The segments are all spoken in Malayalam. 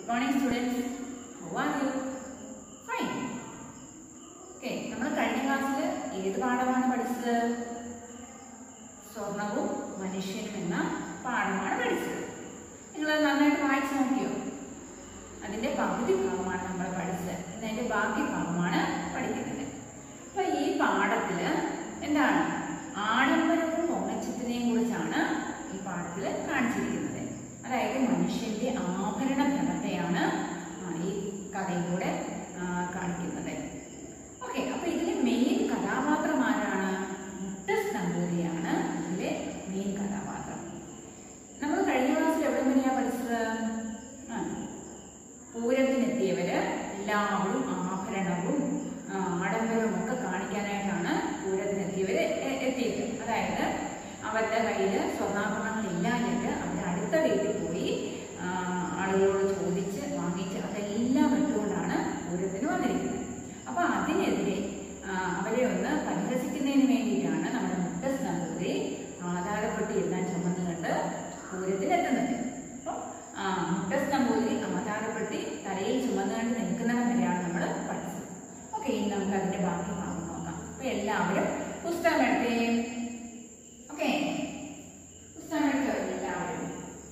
morning students how are you fine okay നമ്മൾ കഴിഞ്ഞ ക്ലാസ്സിൽ ഏത് പാഠമാണ് പഠിച്ചത് സ്വർണവും മനുഷ്യനും എന്ന പാഠമാണ് പഠിച്ചത് നിങ്ങൾ നന്നായിട്ട് വായിച്ചു നോക്കിയോ അതിന്റെ പകുതി ഭാഗമാണ് നമ്മൾ പഠിച്ചത് ഇന്ന് അതിന്റെ ബാക്കി ഭാഗമാണ് പഠിക്കുന്നത് അപ്പൊ ഈ പാഠത്തില് എന്താണ് ആഡംബരവും പൊങ്ങച്ചത്തിനെയും കുറിച്ചാണ് ഈ പാഠത്തിൽ കാണിച്ചിരിക്കുന്നത് അതായത് മനുഷ്യന്റെ ആഭരണ ഭ്രമത്തെയാണ് ആ, ഈ കഥയിലൂടെ ആ, കാണിക്കുന്നത് ഓക്കെ അപ്പൊ ഇതിലെ മെയിൻ കഥാപാത്രം ആരാണ് മുട്ടസ് നമ്പൂതിരിയാണ് ഇതിലെ മെയിൻ കഥാപാത്രം നമ്മൾ കഴിഞ്ഞ ക്ലാസ്സിൽ എവിടെ വരെയാ പഠിച്ചത് ആ, പൂരത്തിനെത്തിയവര് എല്ലാവരും ആഭരണവും ആ, ആഡംബരവും ഒക്കെ കാണിക്കാനായിട്ടാണ് പൂരത്തിനെത്തിയവര് എ- എത്തിയത് അതായത് അവരുടെ കയ്യിൽ സ്വർണ്ണാഭരണങ്ങൾ ഇല്ലാഞ്ഞിട്ട് അവർ അടുത്ത വീട്ടിൽ പോയി ആ, ആളുകളോട് ചോദിച്ച് വാങ്ങിച്ച് അതെല്ലാം ഇട്ടുകൊണ്ടാണ് പൂരത്തിന് വന്നിരിക്കുന്നത് അപ്പൊ അതിനെതിരെ ആ, അവരെ ഒന്ന് പരിഹസിക്കുന്നതിന് വേണ്ടിയിട്ടാണ് നമ്മുടെ മുട്ടസ് നമ്പൂതിരി ആധാരപ്പെട്ടി എല്ലാം ചുമന്നുകൊണ്ട് പൂരത്തിനെത്തുന്നത് അപ്പം ആ, മുട്ടസ് നമ്പൂതിരി ആധാരപ്പെട്ടി തലയിൽ ചുമന്നുകൊണ്ട് നിൽക്കുന്നിടം വരെയാണ് നമ്മൾ പഠിച്ചത് ഓക്കെ ഇനി നമുക്ക് അതിന്റെ ബാക്കി ഭാഗം നോക്കാം അപ്പൊ എല്ലാവരും പുസ്തകം എടുത്തേ ഓക്കെ പുസ്തകം എടുത്തോ എല്ലാവരും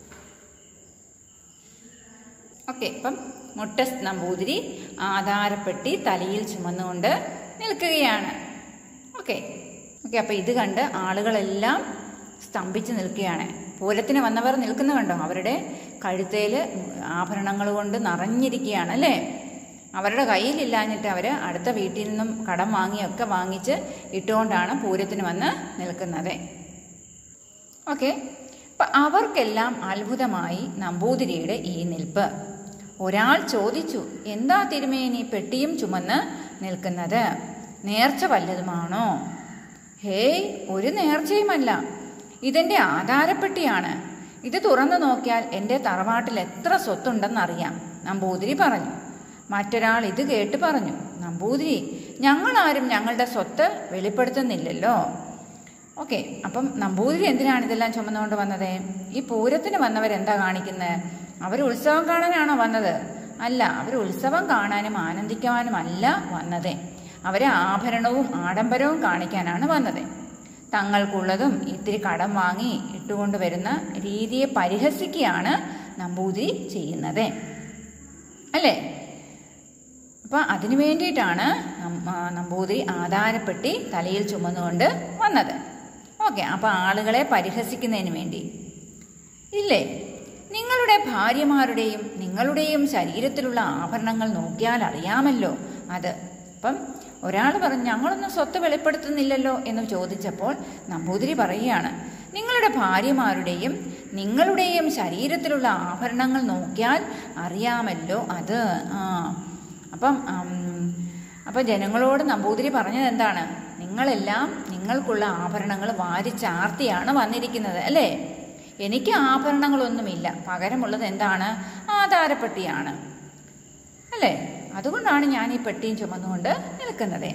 ഓക്കെ ഇപ്പം മുട്ടസ് നമ്പൂതിരി ആധാരപ്പെട്ടി തലയിൽ ചുമന്നുകൊണ്ട് നിൽക്കുകയാണ് ഓക്കെ ഓക്കെ അപ്പം ഇത് കണ്ട് ആളുകളെല്ലാം സ്തംഭിച്ച് നിൽക്കുകയാണ് പൂരത്തിന് വന്നവർ നിൽക്കുന്ന കണ്ടോ അവരുടെ കഴുത്തേൽ ആഭരണങ്ങൾ കൊണ്ട് നിറഞ്ഞിരിക്കുകയാണ് അല്ലേ അവരുടെ കയ്യിലില്ലാഞ്ഞിട്ട് അവർ അടുത്ത വീട്ടിൽ നിന്നും കടം വാങ്ങിയൊക്കെ വാങ്ങിച്ച് ഇട്ടുകൊണ്ടാണ് പൂരത്തിന് വന്ന് നിൽക്കുന്നത് ഓക്കെ അപ്പൊ അവർക്കെല്ലാം അത്ഭുതമായി നമ്പൂതിരിയുടെ ഈ നിൽപ്പ് ഒരാൾ ചോദിച്ചു എന്താ തിരുമേനി പെട്ടിയും ചുമന്ന് നിൽക്കുന്നത് നേർച്ച വല്ലതുമാണോ ഹേയ് ഒരു നേർച്ചയുമല്ല ഇതെന്റെ ആധാരപ്പെട്ടിയാണ് ഇത് തുറന്നു നോക്കിയാൽ എൻ്റെ തറവാട്ടിൽ എത്ര സ്വത്തുണ്ടെന്നറിയാം നമ്പൂതിരി പറഞ്ഞു മറ്റൊരാൾ ഇത് കേട്ട് പറഞ്ഞു നമ്പൂതിരി ഞങ്ങളാരും ഞങ്ങളുടെ സ്വത്ത് വെളിപ്പെടുത്തുന്നില്ലല്ലോ ഓക്കെ അപ്പം നമ്പൂതിരി എന്തിനാണ് ഇതെല്ലാം ചുമന്നുകൊണ്ട് വന്നത് ഈ പൂരത്തിന് വന്നവരെന്താ കാണിക്കുന്നത് അവർ ഉത്സവം കാണാനാണോ വന്നത് അല്ല അവർ ഉത്സവം കാണാനും ആനന്ദിക്കാനും അല്ല വന്നത് അവരെ ആഭരണവും ആഡംബരവും കാണിക്കാനാണ് വന്നത് തങ്ങൾക്കുള്ളതും ഇത്തിരി കടം വാങ്ങി ഇട്ടുകൊണ്ട് വരുന്ന രീതിയെ പരിഹസിക്കുകയാണ് നമ്പൂതിരി ചെയ്യുന്നത് അല്ലേ അപ്പൊ അതിനു വേണ്ടിയിട്ടാണ് നം- ആ, നമ്പൂതിരി ആധാരപ്പെട്ടി തലയിൽ ചുമന്നുകൊണ്ട് വന്നത് ഓക്കെ അപ്പൊ ആളുകളെ പരിഹസിക്കുന്നതിന് വേണ്ടി ഇല്ലേ നിങ്ങളുടെ ഭാര്യമാരുടെയും നിങ്ങളുടെയും ശരീരത്തിലുള്ള ആഭരണങ്ങൾ നോക്കിയാൽ അറിയാമല്ലോ അത് അപ്പം ഒരാൾ പറഞ്ഞു ഞങ്ങളൊന്നും സ്വത്ത് വെളിപ്പെടുത്തുന്നില്ലല്ലോ എന്ന് ചോദിച്ചപ്പോൾ നമ്പൂതിരി പറയുകയാണ് നിങ്ങളുടെ ഭാര്യമാരുടെയും നിങ്ങളുടെയും ശരീരത്തിലുള്ള ആഭരണങ്ങൾ നോക്കിയാൽ അറിയാമല്ലോ അത് ആ അപ്പം ഉം, അപ്പം ജനങ്ങളോട് നമ്പൂതിരി പറഞ്ഞത് എന്താണ് നിങ്ങളെല്ലാം നിങ്ങൾക്കുള്ള ആഭരണങ്ങൾ വാരിച്ചാർത്തിയാണ് വന്നിരിക്കുന്നത് അല്ലേ എനിക്ക് ആഭരണങ്ങളൊന്നുമില്ല പകരമുള്ളത് എന്താണ് ആധാരപ്പെട്ടിയാണ് അല്ലേ അതുകൊണ്ടാണ് ഞാൻ ഈ പെട്ടിയും ചുമന്നുകൊണ്ട് നിൽക്കുന്നത്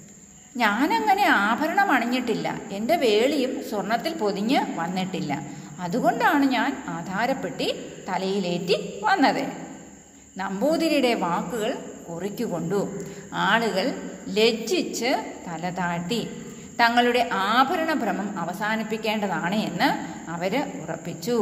ഞാനങ്ങനെ ആഭരണം അണിഞ്ഞിട്ടില്ല എൻ്റെ വേളിയും സ്വർണത്തിൽ പൊതിഞ്ഞ് വന്നിട്ടില്ല അതുകൊണ്ടാണ് ഞാൻ ആധാരപ്പെട്ടി തലയിലേറ്റി വന്നത് നമ്പൂതിരിയുടെ വാക്കുകൾ കുറിക്കുകൊണ്ടു ആളുകൾ ലജ്ജിച്ച് തല താഴ്ത്തി തങ്ങളുടെ ആഭരണ ഭ്രമം അവസാനിപ്പിക്കേണ്ടതാണ് എന്ന് അവര് ഉറപ്പിച്ചു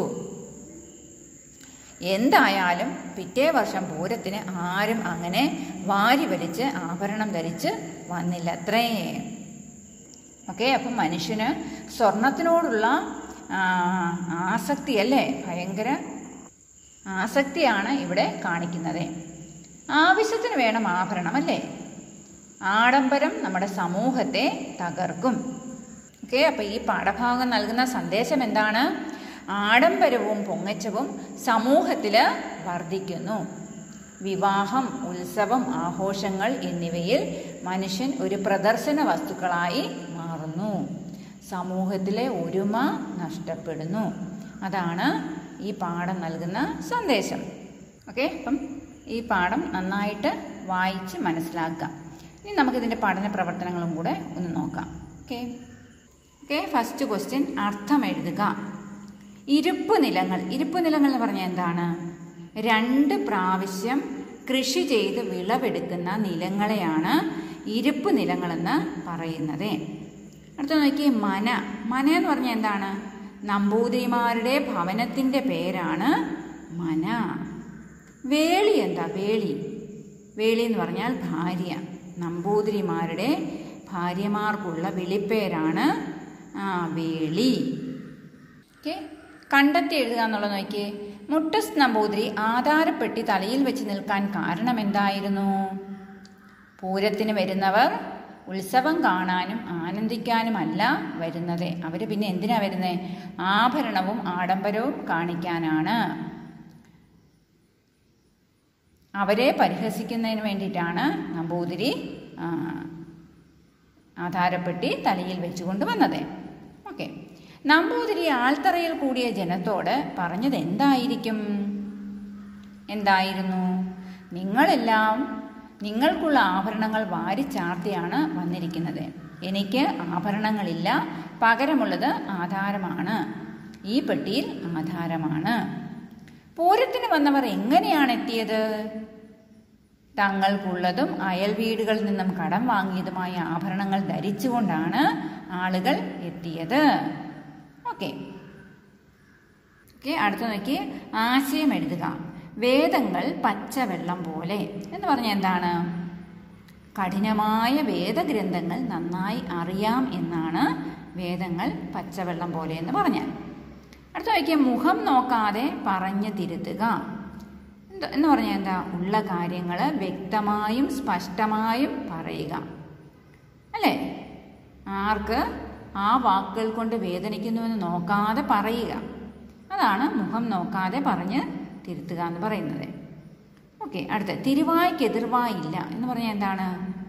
എന്തായാലും പിറ്റേ വർഷം പൂരത്തിന് ആരും അങ്ങനെ വാരി വലിച്ച് ആഭരണം ധരിച്ച് വന്നില്ലത്രേ ഓക്കെ അപ്പം മനുഷ്യന് സ്വർണത്തിനോടുള്ള ആ, ആസക്തി അല്ലേ ഭയങ്കര ആസക്തിയാണ് ഇവിടെ കാണിക്കുന്നത് ആവശ്യത്തിന് വേണം ആഭരണം അല്ലേ ആഡംബരം നമ്മുടെ സമൂഹത്തെ തകർക്കും ഓക്കെ അപ്പൊ ഈ പാഠഭാഗം നൽകുന്ന സന്ദേശം എന്താണ് ആഡംബരവും പൊങ്ങച്ചവും സമൂഹത്തിൽ വർദ്ധിക്കുന്നു വിവാഹം ഉത്സവം ആഘോഷങ്ങൾ എന്നിവയിൽ മനുഷ്യൻ ഒരു പ്രദർശന വസ്തുക്കളായി മാറുന്നു സമൂഹത്തിലെ ഒരുമ നഷ്ടപ്പെടുന്നു അതാണ് ഈ പാഠം നൽകുന്ന സന്ദേശം ഓക്കെ അപ്പം ഈ പാഠം നന്നായിട്ട് വായിച്ച് മനസ്സിലാക്കാം ഇനി നമുക്കിതിൻ്റെ പഠന പ്രവർത്തനങ്ങളും കൂടെ ഒന്ന് നോക്കാം ഓക്കെ ഓക്കെ ഫസ്റ്റ് ക്വസ്റ്റ്യൻ അർത്ഥം എഴുതുക ഇരുപ്പ് നിലങ്ങൾ ഇരുപ്പ് നിലങ്ങൾ എന്ന് പറഞ്ഞാൽ എന്താണ് രണ്ട് പ്രാവശ്യം കൃഷി ചെയ്ത് വിളവെടുക്കുന്ന നിലങ്ങളെയാണ് ഇരുപ്പ് നിലങ്ങളെന്ന് പറയുന്നത് അടുത്ത നോക്കിയേ മന മന എന്ന് പറഞ്ഞാൽ എന്താണ് നമ്പൂതിരിമാരുടെ ഭവനത്തിൻ്റെ പേരാണ് മന വേളി എന്താ വേളി വേളി എന്ന് പറഞ്ഞാൽ ഭാര്യ നമ്പൂതിരിമാരുടെ ഭാര്യമാർക്കുള്ള വിളിപ്പേരാണ് ആ വേളി ഓക്കെ കണ്ടെത്തി എഴുതുക എന്നുള്ളത് നോക്കിയേ മുട്ടസ് നമ്പൂതിരി ആധാരപ്പെട്ടി തലയിൽ വെച്ച് നിൽക്കാൻ കാരണം എന്തായിരുന്നു പൂരത്തിന് വരുന്നവർ ഉത്സവം കാണാനും ആനന്ദിക്കാനുമല്ല വരുന്നത് അവർ പിന്നെ എന്തിനാ വരുന്നത് ആഭരണവും ആഡംബരവും കാണിക്കാനാണ് അവരെ പരിഹസിക്കുന്നതിന് വേണ്ടിയിട്ടാണ് നമ്പൂതിരി ആ, ആധാരപ്പെട്ടി തലയിൽ വെച്ചുകൊണ്ട് വന്നത് ഓക്കെ നമ്പൂതിരി ആൾത്തറയിൽ കൂടിയ ജനത്തോട് പറഞ്ഞത് എന്തായിരിക്കും എന്തായിരുന്നു നിങ്ങളെല്ലാം നിങ്ങൾക്കുള്ള ആഭരണങ്ങൾ വാരിച്ചാർത്തിയാണ് വന്നിരിക്കുന്നത് എനിക്ക് ആഭരണങ്ങളില്ല പകരമുള്ളത് ആധാരമാണ് ഈ പെട്ടിയിൽ ആധാരമാണ് പൂരത്തിന് വന്നവർ എങ്ങനെയാണ് എത്തിയത് തങ്ങൾക്കുള്ളതും അയൽ വീടുകളിൽ നിന്നും കടം വാങ്ങിയതുമായ ആഭരണങ്ങൾ ധരിച്ചുകൊണ്ടാണ് ആളുകൾ എത്തിയത് ഓക്കെ ഓക്കെ അടുത്ത നോക്കി ആശയം എഴുതുക വേദങ്ങൾ പച്ചവെള്ളം പോലെ എന്ന് പറഞ്ഞാൽ എന്താണ് കഠിനമായ വേദഗ്രന്ഥങ്ങൾ നന്നായി അറിയാം എന്നാണ് വേദങ്ങൾ പച്ചവെള്ളം പോലെ എന്ന് പറഞ്ഞാൽ അടുത്ത നോക്കിയാൽ മുഖം നോക്കാതെ പറഞ്ഞു തിരുത്തുക എന്ത് എന്ന് പറഞ്ഞാൽ എന്താ ഉള്ള കാര്യങ്ങൾ വ്യക്തമായും സ്പഷ്ടമായും പറയുക അല്ലേ ആർക്ക് ആ വാക്കുകൾ കൊണ്ട് വേദനിക്കുന്നുവെന്ന് നോക്കാതെ പറയുക അതാണ് മുഖം നോക്കാതെ പറഞ്ഞ് തിരുത്തുക എന്ന് പറയുന്നത് ഓക്കെ അടുത്ത തിരുവായ്ക്ക് എതിർവായില്ല എന്ന് പറഞ്ഞാൽ എന്താണ്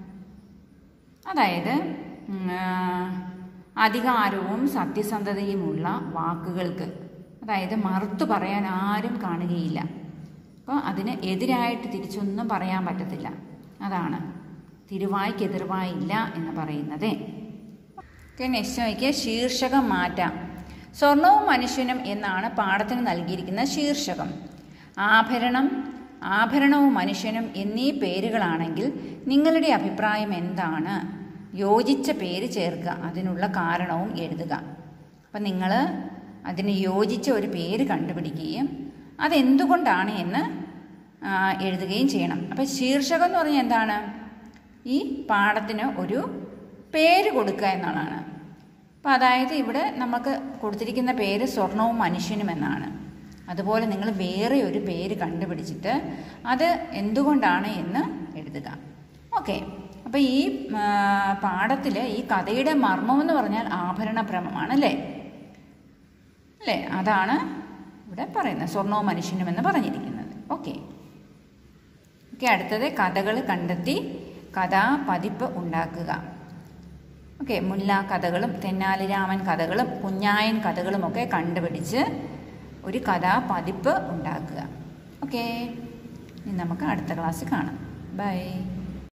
അതായത് ഉം, ആ, അധികാരവും സത്യസന്ധതയുമുള്ള വാക്കുകൾക്ക് അതായത് മറുത്തു പറയാൻ ആരും കാണുകയില്ല അപ്പോൾ അതിന് എതിരായിട്ട് തിരിച്ചൊന്നും പറയാൻ പറ്റത്തില്ല അതാണ് തിരുവായ്ക്ക് എതിർവായില്ല എന്ന് പറയുന്നത് ഓക്കെ നെക്സ്റ്റ് നോക്കിയ ശീർഷകം മാറ്റാം സ്വർണവും മനുഷ്യനും എന്നാണ് പാഠത്തിന് നൽകിയിരിക്കുന്ന ശീർഷകം ആഭരണം ആഭരണവും മനുഷ്യനും എന്നീ പേരുകളാണെങ്കിൽ നിങ്ങളുടെ അഭിപ്രായം എന്താണ് യോജിച്ച പേര് ചേർക്കുക അതിനുള്ള കാരണവും എഴുതുക അപ്പം നിങ്ങൾ അതിന് യോജിച്ച ഒരു പേര് കണ്ടുപിടിക്കുകയും അതെന്തുകൊണ്ടാണ് എന്ന് ആ, എഴുതുകയും ചെയ്യണം അപ്പം ശീർഷകം എന്ന് പറഞ്ഞാൽ എന്താണ് ഈ പാഠത്തിന് ഒരു പേര് കൊടുക്കുക എന്നുള്ളതാണ് അപ്പം അതായത് ഇവിടെ നമുക്ക് കൊടുത്തിരിക്കുന്ന പേര് സ്വർണവും മനുഷ്യനും എന്നാണ് അതുപോലെ നിങ്ങൾ വേറെ ഒരു പേര് കണ്ടുപിടിച്ചിട്ട് അത് എന്തുകൊണ്ടാണ് എന്ന് എഴുതുക ഓക്കെ അപ്പം ഈ പാഠത്തിൽ ഈ കഥയുടെ മർമ്മം എന്ന് പറഞ്ഞാൽ ആഭരണ ഭ്രമമാണ് അല്ലേ അല്ലേ അതാണ് ഇവിടെ പറയുന്നത് സ്വർണവും മനുഷ്യനും എന്ന് പറഞ്ഞിരിക്കുന്നത് ഓക്കെ ഓക്കെ അടുത്തത് കഥകൾ കണ്ടെത്തി കഥാ പതിപ്പ് ഉണ്ടാക്കുക ഓക്കെ മുല്ല കഥകളും തെന്നാലിരാമൻ കഥകളും കുഞ്ഞായൻ കഥകളും ഒക്കെ കണ്ടുപിടിച്ച് ഒരു കഥാ പതിപ്പ് ഉണ്ടാക്കുക ഓക്കെ ഇനി നമുക്ക് അടുത്ത ക്ലാസ് കാണാം ബൈ